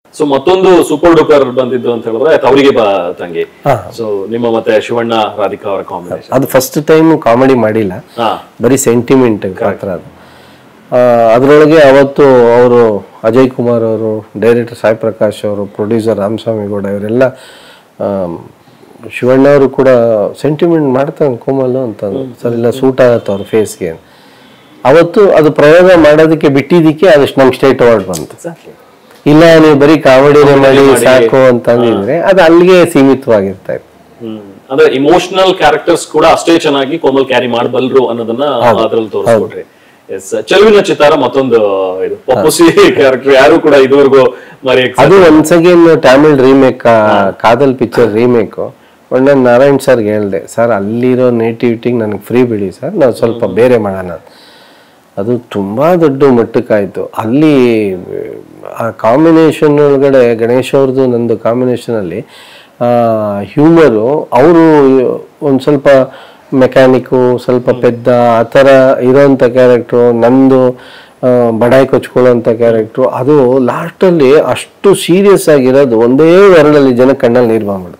So ಮತ್ತೊಂದು super duper ಬಂದಿದ್ದು ಅಂತ ಹೇಳಿದ್ರೆ ತವರಿಗೆ ಬಾ ತಂಗಿ ಹಾ. ಸೊ ನಿಮ್ಮ ಮತ್ತೆ ಶಿವಣ್ಣ ರಾಧಿಕಾ ಅವರ ಕಾಂಬಿನೇಷನ್ ಅದು ಫಸ್ಟ್ ಟೈಮ್ ಕಾಮಿಡಿ ಮಾಡಿಲ್ಲ ಹಾ ಬರೀ ಸೆಂಟಿಮೆಂಟ್ ಪಾತ್ರ ಅದು ಅದರೊಳಗೆ ಅವತ್ತು ಅವರು ಅಜಯ್ ಕುಮಾರ್ ಅವರು ಡೈರೆಕ್ಟರ್ ಸಾಯಿ ಪ್ರಕಾಶ್ ಅವರು ಪ್ರೊಡ್ಯೂಸರ್ ರಾಮಸ್ವಾಮಿ ಗೌಡ ಇವರೆಲ್ಲ ಆಮ್, ಶಿವಣ್ಣ ಅವರು ಕೂಡ ಸೆಂಟಿಮೆಂಟ್ ಮಾಡ್ತಾನೆ ಕೋಮಲು ಅಂತ ಸರ್ ಇಲ್ಲ ಸೂಟ್ ಆಗತ್ತೆ ಅವ್ರ ಫೇಸ್ಗೆ ಅವತ್ತು ಅದು ಪ್ರಯೋಗ ಮಾಡೋದಕ್ಕೆ ಬಿಟ್ಟಿದ್ದಕ್ಕೆ ಅದಷ್ಟು ನಮ್ಗೆ ಸ್ಟೇಟ್ ಅವಾರ್ಡ್ ಬಂತು ಇಲ್ಲ ನೀವು ಬರೀ ಕಾಮಿಡಿನೇ ಮಾಡಿ ಸಾಕು ಅಂತಂದಿದ್ರೆ ಅದು ಅಲ್ಲಿಗೆ ಸೀಮಿತವಾಗಿರ್ತಾ ಇತ್ತು ಹ್ಮ್ ಅಂದ್ರೆ ಇಮೋಷನಲ್ ಕ್ಯಾರೆಕ್ಟರ್ಸ್ ಕೂಡ ಅಷ್ಟೇ ಚೆನ್ನಾಗಿ ಕೋಮಲ್ ಕ್ಯಾರಿ ಮಾಡಬಲ್ರು ಅನ್ನೋದನ್ನ ಅದ್ರಲ್ಲಿ ತೋರಿಸ್ಕೊಟ್ರಿ ಎಸ್ ಚೆಲುವಿನ ಚಿತ್ತಾರ ಮತ್ತೊಂದು ಇದು ಪಪ್ಪುಸಿ ಕ್ಯಾರೆಕ್ಟರ್ ಯಾರು ಕೂಡ ಇದುವರೆಗೂ ಮರಿ ಅದು once again Tamil remake Kadhal picture remake ಒಳ್ಳೆ ನಾರಾಯಣ್ ಸರ್ಗೆ ಹೇಳ್ದೆ ಸರ್ ಅಲ್ಲಿರೋ ನೇಟಿವಿಟಿಗೆ ನನಗೆ ಫ್ರೀ ಬಿಡಿ ಸರ್ ನಾವು ಸ್ವಲ್ಪ ಬೇರೆ ಮಾಡೋಣ ಅಂತ. ಅದು ತುಂಬಾ ದೊಡ್ಡ ಮಟ್ಟಕ್ಕಾಯ್ತು ಅಲ್ಲಿ ಆ ಕಾಂಬಿನೇಷನ್ ಒಳಗಡೆ ಗಣೇಶ್ ಅವ್ರದ್ದು ನಂದು ಕಾಂಬಿನೇಷನ್ ಅಲ್ಲಿ ಹ್ಯೂಮರು ಅವರು ಒಂದು ಸ್ವಲ್ಪ ಮೆಕ್ಯಾನಿಕ್ಕು ಸ್ವಲ್ಪ ಪೆದ್ದ ಆ ಥರ ಇರೋಂಥ ಕ್ಯಾರೆಕ್ಟ್ರು ನಂದು ಆ, ಬಡಾಯಿ ಕೊಚ್ಕೊಳ್ಳೋಂಥ ಕ್ಯಾರೆಕ್ಟ್ರು ಅದು ಲಾಸ್ಟಲ್ಲಿ ಅಷ್ಟು ಸೀರಿಯಸ್ ಆಗಿರೋದು ಒಂದೇ ಎರಡಲ್ಲಿ ಜನ ಕಣ್ಣಲ್ಲಿ ನೀರು ಬಂದ್ಬಿಡು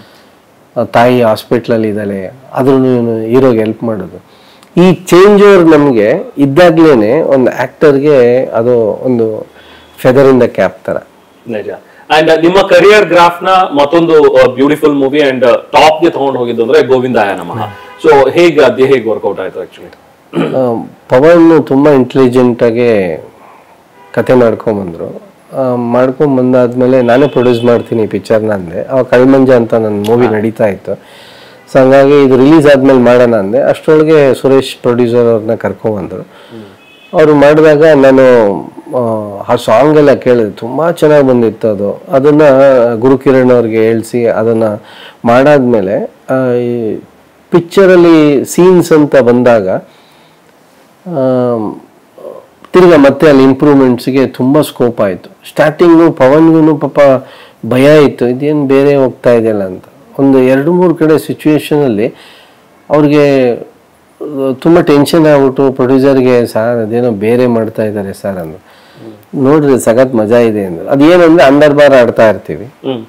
ಆ ತಾಯಿ ಹಾಸ್ಪಿಟ್ಲಲ್ಲಿ ಇದ್ದಾಳೆ ಆದ್ರೂ ಹೀರೋಗೆ ಹೆಲ್ಪ್ ಮಾಡೋದು ಈ ಚೇಂಜ್ ಓವರ್ ನಮಗೆ ಇದ್ದಾಗ್ಲೇನೆ ಒಂದು ಆಕ್ಟರ್ಗೆ ಅದು ಒಂದು ಫೆದರ್ ಇನ್ ದ ಕ್ಯಾಪ್ ತರ ನಿಜ ಅಂಡ್ ನಿಮ್ಮ ಕರಿಯರ್ ಗ್ರಾಫ್ ನ ಮತ್ತೊಂದು ಬ್ಯೂಟಿಫುಲ್ ಮೂವಿ ಅಂಡ್ ಟಾಪ್ ಗೆ ತಗೊಂಡು ಹೋಗಿದ್ದು ಅಂದ್ರೆ ಗೋವಿಂದಾಯ ನಮಃ ಸೊ ಹೇಗೆ ಅದೇ ಹೇಗೆ ವರ್ಕೌಟ್ ಆಯ್ತು ಆಕ್ಚುಲಿ ಆ, ಪವನ್ ತುಂಬಾ ಇಂಟೆಲಿಜೆಂಟ್ ಆಗಿ ಕತೆ ಮಾಡ್ಕೊಂಬಂದ್ರು ಆ, ಮಾಡ್ಕೊಂಡ್ ಬಂದಾದ್ಮೇಲೆ ನಾನೇ ಪ್ರೊಡ್ಯೂಸ್ ಮಾಡ್ತೀನಿ ಈ ಪಿಕ್ಚರ್ನ ಅಂದೆ ಅವಾಗ ಕಳ್ಮಂಜ ಅಂತ ನನ್ನ ಮೂವಿ ನಡೀತಾ ಇತ್ತು ಸೊ ಹಂಗಾಗಿ ಇದು ರಿಲೀಸ್ ಆದ್ಮೇಲೆ ಮಾಡೋಣ ಅಂದೆ ಅಷ್ಟರೊಳಗೆ ಸುರೇಶ್ ಪ್ರೊಡ್ಯೂಸರ್ ಅವ್ರನ್ನ ಕರ್ಕೊಂಬಂದ್ರು ಅವರು ಮಾಡಿದಾಗ ನಾನು ಆ, ಆ ಸಾಂಗ್ ಎಲ್ಲ ಕೇಳಿದೆ ತುಂಬಾ ಚೆನ್ನಾಗಿ ಬಂದಿತ್ತು ಅದು ಅದನ್ನ ಗುರುಕಿರಣ್ ಅವ್ರಿಗೆ ಹೇಳ್ಸಿ ಅದನ್ನ ಮಾಡಾದ್ಮೇಲೆ ಆ, ಈ ಪಿಕ್ಚರಲ್ಲಿ ಸೀನ್ಸ್ ಅಂತ ಬಂದಾಗ ಆಮ್, ತಿರ್ಗಾ ಮತ್ತೆ ಅಲ್ಲಿ ಇಂಪ್ರೂವ್ಮೆಂಟ್ಸ್ಗೆ ತುಂಬ ಸ್ಕೋಪ್ ಆಯಿತು ಸ್ಟಾರ್ಟಿಂಗು ಪವನ್ಗೂ ಪಾಪ ಭಯ ಇತ್ತು ಇದೇನು ಬೇರೆ ಹೋಗ್ತಾ ಇದೆಯಲ್ಲ ಅಂತ ಒಂದು ಎರಡು ಮೂರು ಕಡೆ ಸಿಚುವೇಶನಲ್ಲಿ ಅವ್ರಿಗೆ ತುಂಬ ಟೆನ್ಷನ್ ಆಗ್ಬಿಟ್ಟು ಪ್ರೊಡ್ಯೂಸರ್ಗೆ ಸರ್ ಅದೇನೋ ಬೇರೆ ಮಾಡ್ತಾ ಇದ್ದಾರೆ ಸರ್ ಅಂದ್ರು ನೋಡ್ರಿ ಸಖತ್ ಮಜಾ ಇದೆ ಅಂದ್ರು ಅದೇನಂದ್ರೆ ಅಂಡರ್ ಬಾರ್ ಆಡ್ತಾ ಇರ್ತೀವಿ ಹ್ಮ್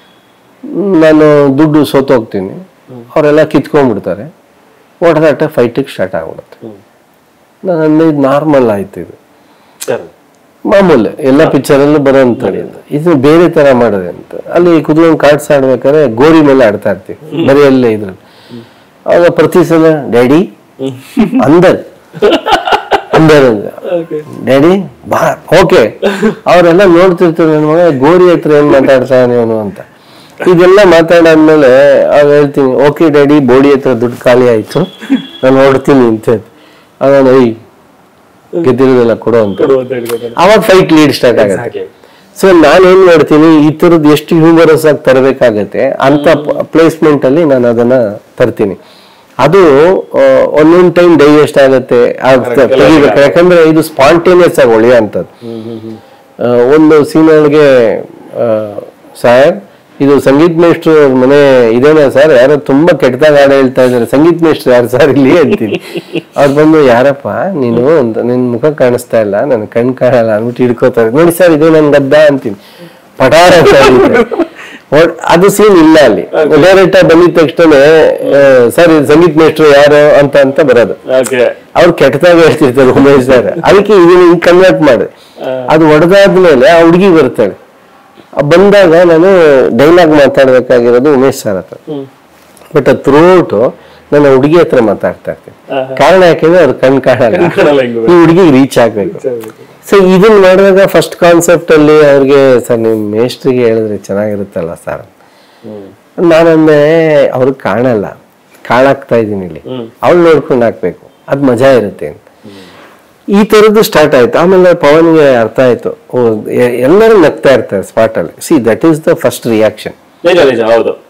ನಾನು ದುಡ್ಡು ಸೋತೋಗ್ತೀನಿ ಅವರೆಲ್ಲ ಕಿತ್ಕೊಂಡ್ಬಿಡ್ತಾರೆ ಓಡಾಟ ಫೈಟಿಗೆ ಸ್ಟಾರ್ಟ್ ಆಗ್ಬಿಡುತ್ತೆ ಹ್ಮ್ ನಾನು ಅಂದೆ ಇದು ನಾರ್ಮಲ್ ಆಯ್ತು ಇದು ಸರಿ ಮಾಮೂಲಿ ಎಲ್ಲ ಪಿಕ್ಚರಲ್ಲೂ ಬರೋಂಥದ್ದು ಇದು ಇದು ಬೇರೆ ತರ ಮಾಡೋದೆ ಅಂತ ಅಲ್ಲಿ ಕುತ್ಕೊಂಡು ಕಾರ್ಡ್ಸ್ ಆಡ್ಬೇಕಾದ್ರೆ ಗೋರಿ ಮೇಲೆ ಆಡ್ತಾ ಇರ್ತೀವಿ ಬರೀ ಅಲ್ಲೇ ಇದ್ರಲ್ಲಿ ಆಗ ಪ್ರತಿ ಸಲ ಡ್ಯಾಡಿ ಅಂದರ್ ಅಂದರ್ ಅಂದ ಡ್ಯಾಡಿ ಬಾ ಓಕೆ ಅವರೆಲ್ಲ ನೋಡ್ತಿರ್ತಾರೆ ನನ್ನ ಮಗ ಗೋರಿ ಹತ್ರ ಏನ್ ಮಾತಾಡ್ತಾನೆ ಅವನು ಅಂತ ಇದೆಲ್ಲ ಮಾತಾಡಾದ್ಮೇಲೆ ಅವ್ ಹೇಳ್ತೀನಿ ಓಕೆ ಡ್ಯಾಡಿ ಬೋಡಿ ಹತ್ರ ದುಡ್ಡು ಖಾಲಿ ಆಯ್ತು ನಾನು ಹೊಡ್ತೀನಿ ಅಂತ ಅವನು ಐ ಗೆದ್ದಿರೋದೆಲ್ಲ ಕೊಡು ಅಂತ ಕೊಡುವಂತ ಹೇಳ್ಕೊತಾನೆ. ಅವಾಗ ಫೈಟ್ ಲೀಡ್ ಸ್ಟಾರ್ಟ್ ಆಗುತ್ತೆ ಹಾಗೆ. ಸೊ ನಾನು ಏನ್ ಮಾಡ್ತೀನಿ ಈ ತರದ್ ಎಷ್ಟು ಹ್ಯೂಮರಸ್ ಆಗಿ ತರಬೇಕಾಗತ್ತೆ ಅಂತ ಪ್ಲೇಸ್ಮೆಂಟ್ ಅಲ್ಲಿ ನಾನು ಅದನ್ನ ತರ್ತೀನಿ ಅದು ಆ, ಒಂದೊಂದ್ ಟೈಮ್ ಡೈಜೆಸ್ಟ್ ಆಗುತ್ತೆ ತೆಗಿಬೇಕು ಯಾಕಂದ್ರೆ ಇದು ಸ್ಪಾಂಟೇನಿಯಸ್ ಆಗಿ ಹೊಳೆಯೋಂಥದ್ದು ಹ್ಮ್ ಹ್ಮ್ ಹ್ಮ್ ಆ, ಒಂದು ಸೀನ್ ಒಳಗೆ ಸರ್ ಇದು ಸಂಗೀತ್ ಮೇಷ್ಟ್ರು ಅವ್ರ ಮನೆ ಇದೇನಾ ಸರ್ ಯಾರೋ ತುಂಬಾ ಕೆಟ್ಟದಾಗ ಹಾಡು ಹೇಳ್ತಾ ಇದಾರೆ ಸಂಗೀತ್ ಮೇಷ್ಟ್ರು ಯಾರು ಸರ್ ಇಲ್ಲಿ ಅಂತೀನಿ ಅವ್ರು ಬಂದು ಯಾರಪ್ಪ ನೀನು ಅಂತ ನಿನ್ ಮುಖ ಕಾಣಿಸ್ತಾ ಇಲ್ಲ ನನ್ ಕಣ್ ಕಾಣಲ್ಲ ಅಂದ್ಬಿಟ್ಟು ಹಿಡ್ಕೋತಾರೆ ನೋಡಿ ಸರ್ ಇದು ನನ್ ಗದ್ದ ಅಂತೀನಿ ಪಟಾರ ಅಂತ ಹೇಳ್ತಾರೆ. ಒಟ್- ಅದು ಸೀನ್ ಇಲ್ಲ ಅಲ್ಲಿ ಡೈರೆಕ್ಟ್ ಬಂದಿದ ತಕ್ಷಣ ಸರ್ ಇದು ಸಂಗೀತ್ ಮೇಷ್ಟ್ರು ಯಾರು ಅಂತ ಅಂತ ಬರೋದು ಓಕೆ ಅವ್ರು ಕೆಟ್ಟದಾಗ ಹೇಳ್ತಿರ್ತಾರೆ ಉಮೇಶ್ ಸರ್ ಅದಕ್ಕೆ ಇದನ್ನ ಹಿಂಗ್ ಕನ್ವರ್ಟ್ ಮಾಡಿದೆ ಅದು ಹೊಡೆದಾದ್ಮೇಲೆ ಆ ಹುಡುಗಿ ಬರ್ತಾಳೆ ಆ ಬಂದಾಗ ನಾನು ಡೈಲಾಗ್ ಮಾತಾಡ್ಬೇಕಾಗಿರೋದು ಉಮೇಶ್ ಸರ್ ಹತ್ರ ಹ್ಮ್ ಬಟ್ ಅದು ಥ್ರೂಔಟ್ ನನ್ನ ಹುಡುಗಿ ಹತ್ರ ಮಾತಾಡ್ತಾ ಇರ್ತೀನಿ ಆಹಾ. ಕಾರಣ ಯಾಕೆಂದ್ರೆ ಅವ್ರು ಕಣ್ ಕಾಣಲ್ಲ ಕಾಣಲ್ಲ ಹಿಂಗೆ. ಈ ಹುಡುಗಿಗೆ ರೀಚ್ ಆಗ್ಬೇಕು ಸೊ ಇದನ್ನ ಮಾಡಿದಾಗ ಫಸ್ಟ್ ಕಾನ್ಸೆಪ್ಟ್ ಅಲ್ಲಿ ಅವ್ರಿಗೆ ಸರ್ ನಿಮ್ ಮೇಸ್ಟ್ರಿಗೆ ಹೇಳಿದ್ರೆ ಚೆನ್ನಾಗಿರುತ್ತಲ್ಲ ಸರ್ ಹ್ಮ್ ನಾನಂದ್ರೆ ಅವ್ರಿಗೆ ಕಾಣಲ್ಲ ಕಾಣಾಕ್ತಾ ಇದೀನಿ ಇಲ್ಲಿ ಹ್ಮ್. ಅವಳು ನೋಡ್ಕೊಂಡು ಹಾಕ್ಬೇಕು ಅದ್ ಮಜಾ ಇರುತ್ತೆ ಅಂತ ಈ ತರದ್ದು ಸ್ಟಾರ್ಟ್ ಆಯ್ತು ಆಮೇಲೆ ಪವನ್ಗೆ ಅರ್ಥ ಆಯ್ತು ಓ ಎ- ಎಲ್ಲರೂ ನಗ್ತಾ ಇರ್ತಾರೆ ಸ್ಪಾಟ್ ಅಲ್ಲಿ see that is the first reaction ನಿಜ ನಿಜ ಹೌದು